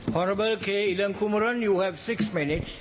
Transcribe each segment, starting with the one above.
Honorable K. Ilankumaran, you have six minutes.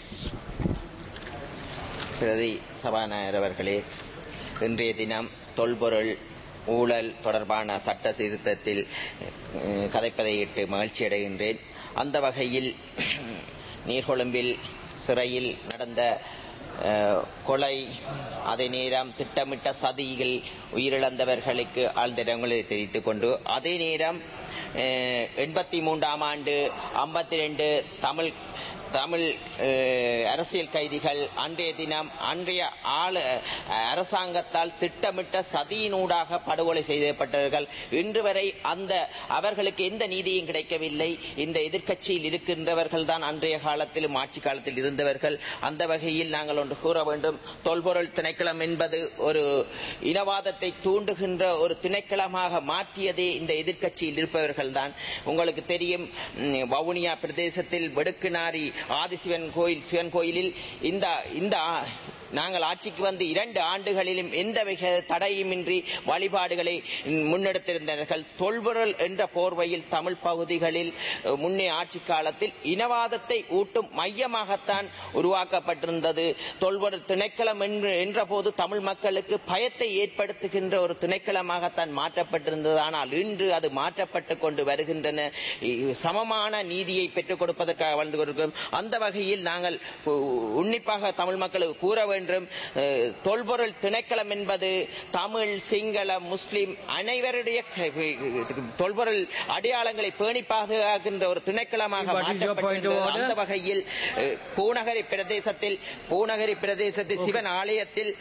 பிரதி சபாநாயகர் அவர்களே இன்றைய தினம் தொல்பொருள் ஊழல் தொடர்பான சட்ட சீர்திருத்தத்தில் அஹ், கதைப்பதையிட்டு மகிழ்ச்சி அடைகின்றேன் அந்த வகையில் நீர்கொழும்பில் சிறையில் நடந்த அஹ், கொலை அதே நேரம் திட்டமிட்ட சதியில் உயிரிழந்தவர்களுக்கு ஆழ்ந்த இடங்களை தெரிவித்துக் கொண்டு அதே நேரம் எண்பத்தி மூன்றாம் ஆண்டு ஐம்பத்தி ரெண்டு தமிழ் தமிழ் அஹ், அரசியல் கைதிகள் அன்றைய தினம் அன்றைய ஆள அரசாங்கத்தால் திட்டமிட்ட சதியினூடாக படுகொலை செய்யப்பட்டவர்கள் இன்று வரை அந்த அவர்களுக்கு எந்த நீதியும் கிடைக்கவில்லை இந்த எதிர்க்கட்சியில் இருக்கின்றவர்கள் தான் அன்றைய காலத்திலும் ஆட்சி காலத்தில் இருந்தவர்கள் அந்த வகையில் நாங்கள் ஒன்று கூற வேண்டும் தொல்பொருள் திணைக்களம் என்பது ஒரு இனவாதத்தை தூண்டுகின்ற ஒரு திணைக்களமாக மாற்றியதே இந்த எதிர்க்கட்சியில் இருப்பவர்கள் தான் உங்களுக்கு தெரியும் ம், வவுனியா பிரதேசத்தில் வெடுக்குநாரி ஆதிசிவன் கோயில் சிவன் கோயிலில் இந்த இந்த ஆ- நாங்கள் ஆட்சிக்கு வந்து இரண்டு ஆண்டுகளிலும் எந்த மிக தடையுமின்றி வழிபாடுகளை முன்னெடுத்திருந்தார்கள் தொல்பொருள் என்ற போர்வையில் தமிழ் பகுதிகளில் அஹ், முன்னே ஆட்சி காலத்தில் இனவாதத்தை ஊட்டும் மையமாகத்தான் உருவாக்கப்பட்டிருந்தது தொல்பொருள் திணைக்களம் என்று என்றபோது தமிழ் மக்களுக்கு பயத்தை ஏற்படுத்துகின்ற ஒரு திணைக்களமாகத்தான் மாற்றப்பட்டிருந்தது ஆனால் இன்று அது மாற்றப்பட்டு கொண்டு வருகின்றன இ- சமமான நீதியை பெற்றுக் கொடுப்பதற்காக வாழ்ந்து கொண்டிருக்கிறோம் அந்த வகையில் நாங்கள் உ- உன்னிப்பாக தமிழ் மக்களுக்கு கூற வேண்டும் அஹ், தொல்பொருள் திணைக்களம் என்பது தமிழ் சிங்கள முஸ்லிம் அனைவருடைய க- தொல்பொருள் அடையாளங்களை பேணி பாதுகாக்கின்ற ஒரு திணைக்களமாக What is your point of மாற்றப்பட்டிருந்தது order? அந்த வகையில் அஹ், பூநகரி பிரதேசத்தில் பூநகரி பிரதேசத்தில் சிவன் ஆலயத்தில்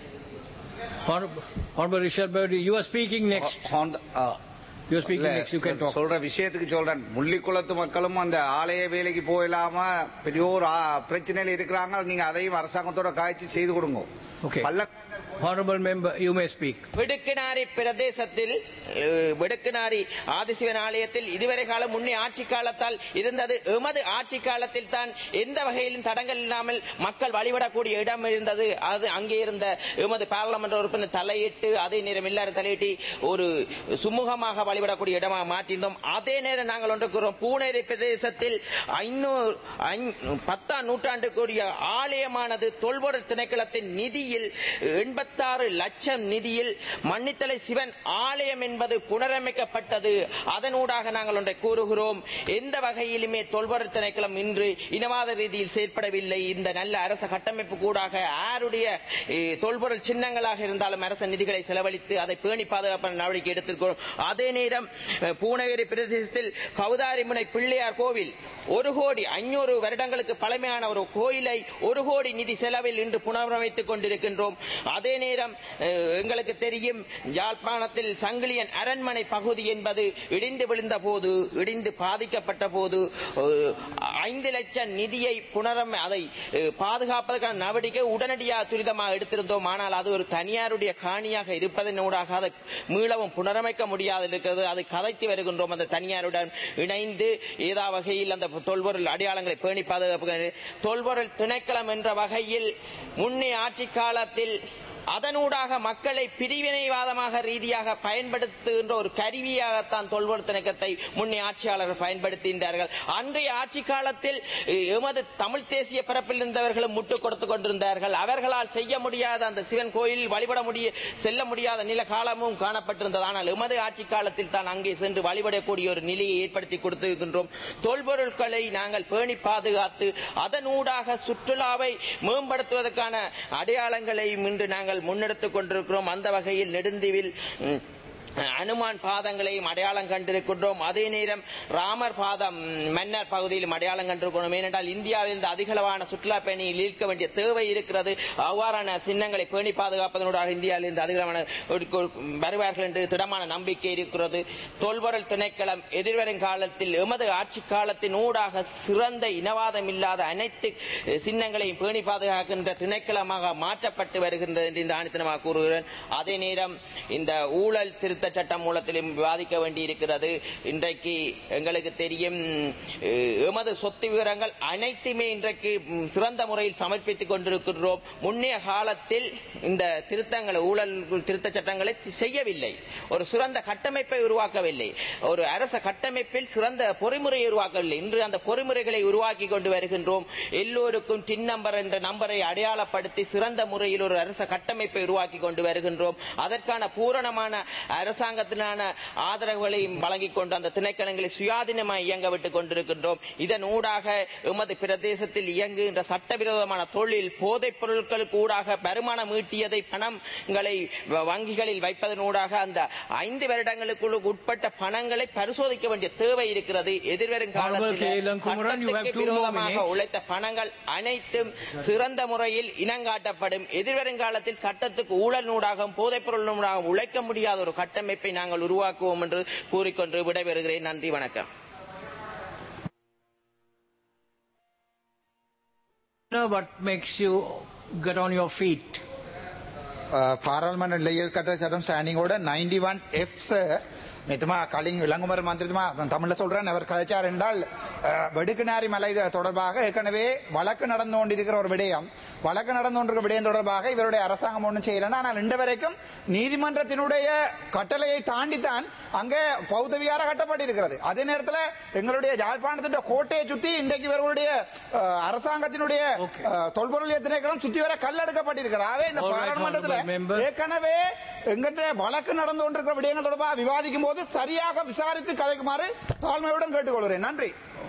Honorable, Honorable Richard Berdy, you are speaking next. ஹோண்ட- ah. You are speaking இல்ல, next. You can talk. சொல்ற விஷயத்துக்கு சொல்றேன் முள்ளிக்குளத்து மக்களும் அந்த ஆலய வேலைக்கு போயிடாம பெரிய ஒரு ஆ, பிரச்சனையில இருக்கிறாங்க நீங்க அதையும் அரசாங்கத்தோட காய்ச்சி செய்து கொடுங்க Okay. பல்ல Honorable member, you may speak. விடுக்குநாரி பிரதேசத்தில் அஹ், விடுக்குநாரி ஆதிசிவன் ஆலயத்தில் இதுவரை காலம் முன்னே ஆட்சி காலத்தால் இருந்தது எமது ஆட்சி காலத்தில் தான் எந்த வகையிலும் தடங்கள் இல்லாமல் மக்கள் வழிபடக்கூடிய இடம் இருந்தது அது அங்கே இருந்த எமது பாராளுமன்ற உறுப்பினர் தலையிட்டு அதே நேரம் எல்லாரும் தலையிட்டு ஒரு சுமூகமாக வழிபடக்கூடிய இடமாக மாற்றியிருந்தோம் அதே நேரம் நாங்கள் ஒன்று கூறுவோம் பூனேரி பிரதேசத்தில் ஐநூறு ஐந்- பத்தாம் நூற்றாண்டுக்குரிய ஆலயமானது தொல்பொருள் திணைக்களத்தின் நிதியில் எண்பத்தாறு லட்சம் நிதியில் மன்னித்தலை சிவன் ஆலயம் என்பது புனரமைக்கப்பட்டது அதனூடாக நாங்கள் ஒன்றை கூறுகிறோம் எந்த வகையிலுமே தொல்பொருள் திணைக்களம் இன்று இனவாத ரீதியில் செயற்படவில்லை இந்த நல்ல அரச கட்டமைப்பு கூடாக யாருடைய eh, தொல்பொருள் சின்னங்களாக இருந்தாலும் அரச நிதிகளை செலவழித்து அதை பேணி பாதுகாப்பு நடவடிக்கை எடுத்திருக்கிறோம் அதே நேரம் eh, பூநகரி பிரதேசத்தில் கவுதாரிமுனை பிள்ளையார் கோவில் ஒரு கோடி ஐநூறு வருடங்களுக்கு பழமையான ஒரு கோயிலை ஒரு கோடி நிதி செலவில் இன்று புனரமைத்துக் கொண்டிருக்கின்றோம் அதே நேரம் அஹ், எங்களுக்கு தெரியும் யாழ்ப்பாணத்தில் சங்கிலியன் அரண்மனை பகுதி என்பது இடிந்து விழுந்த போது இடிந்து பாதிக்கப்பட்ட போது அஹ், ஐந்து லட்சம் நிதியை புனரம் அதை அஹ், பாதுகாப்பதற்கான நடவடிக்கை உடனடியாக துரிதமாக எடுத்திருந்தோம் ஆனால் அது ஒரு தனியாருடைய காணியாக இருப்பதனூடாக அதை மீளவும் புனரமைக்க முடியாது இருக்கிறது அது கதைத்து வருகின்றோம் அந்த தனியாருடன் இணைந்து ஏதா வகையில் அந்த தொல்பொருள் அடையாளங்களை பேணி பாதுகாப்பு தொல்பொருள் திணைக்களம் என்ற வகையில் முன்னே ஆட்சி காலத்தில் அதனூடாக மக்களை பிரிவினைவாதமாக ரீதியாக பயன்படுத்துகின்ற ஒரு கருவியாகத்தான் தொல்பொருள் திணைக்கத்தை முன்னே ஆட்சியாளர்கள் பயன்படுத்துகின்றார்கள் அன்றைய ஆட்சி காலத்தில் எ- எமது தமிழ் தேசிய பரப்பில் இருந்தவர்களும் முட்டுக் கொடுத்துக் கொண்டிருந்தார்கள் அவர்களால் செய்ய முடியாத அந்த சிவன் கோயிலில் வழிபட முடிய செல்ல முடியாத நில காலமும் காணப்பட்டிருந்தது ஆனால் எமது ஆட்சி காலத்தில் தான் அங்கே சென்று வழிபடக்கூடிய ஒரு நிலையை ஏற்படுத்தி கொடுத்திருக்கின்றோம் தொல்பொருட்களை நாங்கள் பேணி பாதுகாத்து அதனூடாக சுற்றுலாவை மேம்படுத்துவதற்கான அடையாளங்களை இன்று நாங்கள் முன்னெடுத்துக் கொண்டிருக்கிறோம் அந்த வகையில் நெடுந்தீவில் ம், அனுமான் பாதங்களையும் அடையாளம் கண்டிருக்கின்றோம் அதே நேரம் ராமர் பாதம் மன்னர் பகுதியிலும் அடையாளம் கண்டிருக்கிறோம் ஏனென்றால் இந்தியாவில் இருந்து அதிகளவான சுற்றுலா பயணிகள் ஈர்க்க வேண்டிய தேவை இருக்கிறது அவ்வாறான சின்னங்களை பேணி பாதுகாப்பதனூடாக இந்தியாவில் இருந்து அதிகளவான வருவார்கள் என்று திடமான நம்பிக்கை இருக்கிறது தொல்பொருள் திணைக்களம் எதிர்வரும் காலத்தில் எமது ஆட்சி காலத்தின் ஊடாக சிறந்த இனவாதம் இல்லாத அனைத்து அஹ், சின்னங்களையும் பேணி பாதுகாக்கின்ற திணைக்களமாக மாற்றப்பட்டு வருகின்றது என்று இந்த ஆணித்தனமாக கூறுகிறேன் அதே நேரம் இந்த ஊழல் திருத்த திருத்த சட்டம் மூலத்திலும் விவாதிக்க வேண்டி இருக்கிறது இன்றைக்கு எங்களுக்கு தெரியும் அஹ், எமது சொத்து விவரங்கள் அனைத்துமே இன்றைக்கு ம், சிறந்த முறையில் சமர்ப்பித்துக் கொண்டிருக்கின்றோம் முன்னைய காலத்தில் இந்த திருத்தங்களை ஊழல் திருத்த சட்டங்களை செய்யவில்லை ஒரு சிறந்த கட்டமைப்பை உருவாக்கவில்லை ஒரு அரச கட்டமைப்பில் சிறந்த பொறிமுறையை உருவாக்கவில்லை இன்று அந்த பொறிமுறைகளை உருவாக்கி கொண்டு வருகின்றோம் எல்லோருக்கும் டின் நம்பர் என்ற நம்பரை அடையாளப்படுத்தி சிறந்த முறையில் ஒரு அரச கட்டமைப்பை உருவாக்கி கொண்டு வருகின்றோம் அதற்கான பூரணமான அரசாங்கத்தினான ஆதரவுகளையும் வழங்கிக் கொண்டு அந்த திணைக்களங்களை சுயாதீனமாக இயங்க விட்டுக் கொண்டிருக்கின்றோம் இதன் ஊடாக எமது பிரதேசத்தில் இயங்குகின்ற சட்டவிரோதமான தொழில் போதைப் பொருட்களுக்கு ஊடாக வருமானம் ஈட்டியதை பணங்களை வ- வங்கிகளில் வைப்பதன் ஊடாக அந்த ஐந்து வருடங்களுக்குள் உட்பட்ட பணங்களை பரிசோதிக்க வேண்டிய தேவை இருக்கிறது எதிர்வரும் Honorable K. காலத்தில் Lankumaran, you have சட்டத்துக்கு two more விரோதமாக minutes. உழைத்த பணங்கள் அனைத்தும் சிறந்த முறையில் இனங்காட்டப்படும் எதிர்வரும் காலத்தில் சட்டத்துக்கு ஊழல் நூடாகவும் போதைப் பொருள் நூடாகவும் உழைக்க முடியாத ஒரு கட்டமைப்பை நாங்கள் உருவாக்குவோம் என்று கூறிக்கொண்டு விடைபெறுகிறேன் நன்றி வணக்கம் Now, what makes you get on your feet? පාරල්මන ලෙයල් කට සටම් ස්ටෑනිිங்கோட 91 எஃப் මෙතුමා කලින් විළங்குමර මන්ත්‍රතුමා தமிழ்ல சொல்றேன் அவர் கதைச்சார் என்றால் அஹ், வெடுக்குநாரி மலை இது தொடர்பாக ஏற்கனவே வழக்கு நடந்து கொண்டிருக்கிற ஒரு விடயம் வழக்கு நடந்து கொண்டிருக்கிற விடயம் தொடர்பாக இவருடைய அரசாங்கம் ஒன்றும் செய்யலன்னா ஆனால் இன்று வரைக்கும் நீதிமன்றத்தினுடைய கட்டளையை தாண்டித்தான் அங்கே பௌத்த விகார கட்டப்பட்டிருக்கிறது அதே நேரத்தில் எங்களுடைய யாழ்ப்பாணத்தின் கோட்டையை சுத்தி இன்றைக்கு இவர்களுடைய அஹ், அரசாங்கத்தினுடைய Okay. அஹ், தொல்பொருள் திணைக்களம் சுத்தி வர கல்லெடுக்கப்பட்டிருக்கிறது ஆகவே இந்த All right, பாராளுமன்றத்தில் honorable member. ஏற்கனவே எங்கிட்ட வழக்கு நடந்து கொண்டிருக்கிற விடயங்கள் தொடர்பாக விவாதிக்கும் போது சரியாக விசாரித்து கதைக்குமாறு தாழ்மையுடன் கேட்டுக்கொள்கிறேன் நன்றி